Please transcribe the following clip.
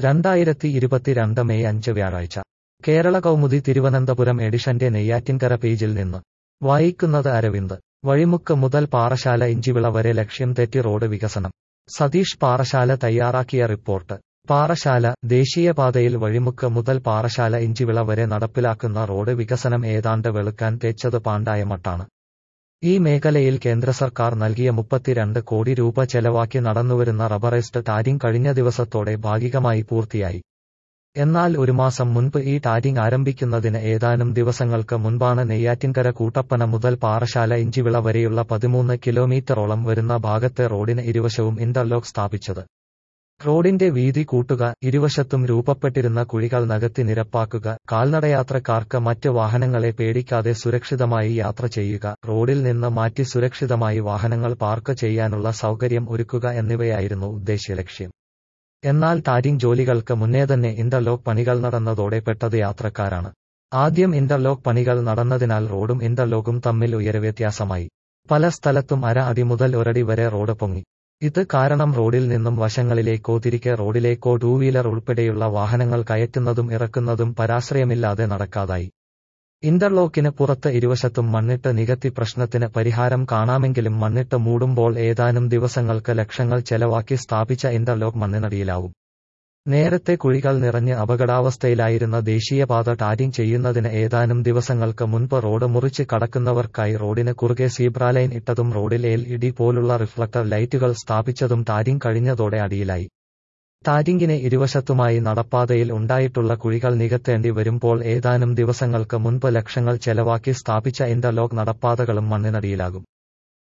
രണ്ടായിരത്തി ഇരുപത്തിരണ്ട് മെയ് അഞ്ച് വ്യാഴാഴ്ച കേരള കൗമുദി തിരുവനന്തപുരം എഡിഷന്റെ നെയ്യാറ്റിൻകര പേജിൽ നിന്ന് വായിക്കുന്നത് അരവിന്ദ് വഴിമുക്ക് മുതൽ പാറശാല ഇഞ്ചിവിള വരെ ലക്ഷ്യം തെറ്റി റോഡ് വികസനം സതീഷ് പാറശാല തയ്യാറാക്കിയ റിപ്പോർട്ട് പാറശാല ദേശീയപാതയിൽ വഴിമുക്ക് മുതൽ പാറശാല ഇഞ്ചിവിള വരെ നടപ്പിലാക്കുന്ന റോഡ് വികസനം ഏതാണ്ട് വെളുക്കാൻ തേച്ചത് പാണ്ടായ മട്ടാണ് ഈ മേഖലയിൽ കേന്ദ്ര സർക്കാർ നൽകിയ മുപ്പത്തിരണ്ട് കോടി രൂപ ചെലവാക്കി നടന്നുവരുന്ന റബറൈസ്ഡ് ടാരിംഗ് കഴിഞ്ഞ ദിവസത്തോടെ ഭാഗികമായി പൂർത്തിയായി എന്നാൽ ഒരു മാസം മുൻപ് ഈ ടാരിംഗ് ആരംഭിക്കുന്നതിന് ഏതാനും ദിവസങ്ങൾക്ക് മുൻപാണ് നെയ്യാറ്റിൻകര കൂട്ടപ്പന മുതൽ പാറശാല ഇഞ്ചിവിള വരെയുള്ള പതിമൂന്ന് കിലോമീറ്ററോളം വരുന്ന ഭാഗത്തെ റോഡിന് ഇരുവശവും ഇന്റർലോക്ക് സ്ഥാപിച്ചത് റോഡിന്റെ വീതി കൂട്ടുക ഇരുവശത്തും രൂപപ്പെട്ടിരുന്ന കുഴികൾ നികത്തി നിരപ്പാക്കുക കാൽനടയാത്രക്കാർക്ക് മറ്റ് വാഹനങ്ങളെ പേടിക്കാതെ സുരക്ഷിതമായി യാത്ര ചെയ്യുക റോഡിൽ നിന്ന് മാറ്റി സുരക്ഷിതമായി വാഹനങ്ങൾ പാർക്ക് ചെയ്യാനുള്ള സൗകര്യം ഒരുക്കുക എന്നിവയായിരുന്നു ഉദ്ദേശ്യലക്ഷ്യം എന്നാൽ ടാരിംഗ് ജോലികൾക്ക് മുന്നേ തന്നെ ഇന്റർലോക്ക് പണികൾ നടന്നതോടെ പെട്ടത് യാത്രക്കാരാണ് ആദ്യം ഇന്റർലോക്ക് പണികൾ നടന്നതിനാൽ റോഡും ഇന്റർലോക്കും തമ്മിൽ ഉയരവ്യത്യാസമായി പല സ്ഥലത്തും അര അടി മുതൽ ഒരടി വരെ റോഡ് പൊങ്ങി ഇത് കാരണം റോഡിൽ നിന്നും വശങ്ങളിലേക്കോ തിരികെ റോഡിലേക്കോ ടൂ വീലർ ഉൾപ്പെടെയുള്ള വാഹനങ്ങൾ കയറ്റുന്നതും ഇറക്കുന്നതും പരാശ്രയമില്ലാതെ നടക്കാതായി ഇന്റർലോക്കിന് പുറത്ത് ഇരുവശത്തും മണ്ണിട്ട് നികത്തി പ്രശ്നത്തിന് പരിഹാരം കാണാമെങ്കിലും മണ്ണിട്ട് മൂടുമ്പോൾ ഏതാനും ദിവസങ്ങൾക്ക് ലക്ഷങ്ങൾ ചെലവാക്കി സ്ഥാപിച്ച ഇന്റർലോക്ക് മണ്ണിനടിയിലാവും നേരത്തെ കുഴികൾ നിറഞ്ഞ് അപകടാവസ്ഥയിലായിരുന്ന ദേശീയപാത ടാരിംഗ് ചെയ്യുന്നതിന് ഏതാനും ദിവസങ്ങൾക്ക് മുൻപ് റോഡ് മുറിച്ച് കടക്കുന്നവർക്കായി റോഡിന് കുറുകെ സീബ്രാലൈൻ ഇട്ടതും റോഡിൽ എൽ ഇ ഡി പോലുള്ള റിഫ്ലക്ടർ ലൈറ്റുകൾ സ്ഥാപിച്ചതും ടാരിംഗ് കഴിഞ്ഞതോടെ അടിയിലായി ടാരിംഗിന് ഇരുവശത്തുമായി നടപ്പാതയിൽ ഉണ്ടായിട്ടുള്ള കുഴികൾ നികത്തേണ്ടി വരുമ്പോൾ ഏതാനും ദിവസങ്ങൾക്ക് മുൻപ് ലക്ഷങ്ങൾ ചെലവാക്കി സ്ഥാപിച്ച ഇന്റർലോക്ക് നടപ്പാതകളും മണ്ണിനടിയിലാകും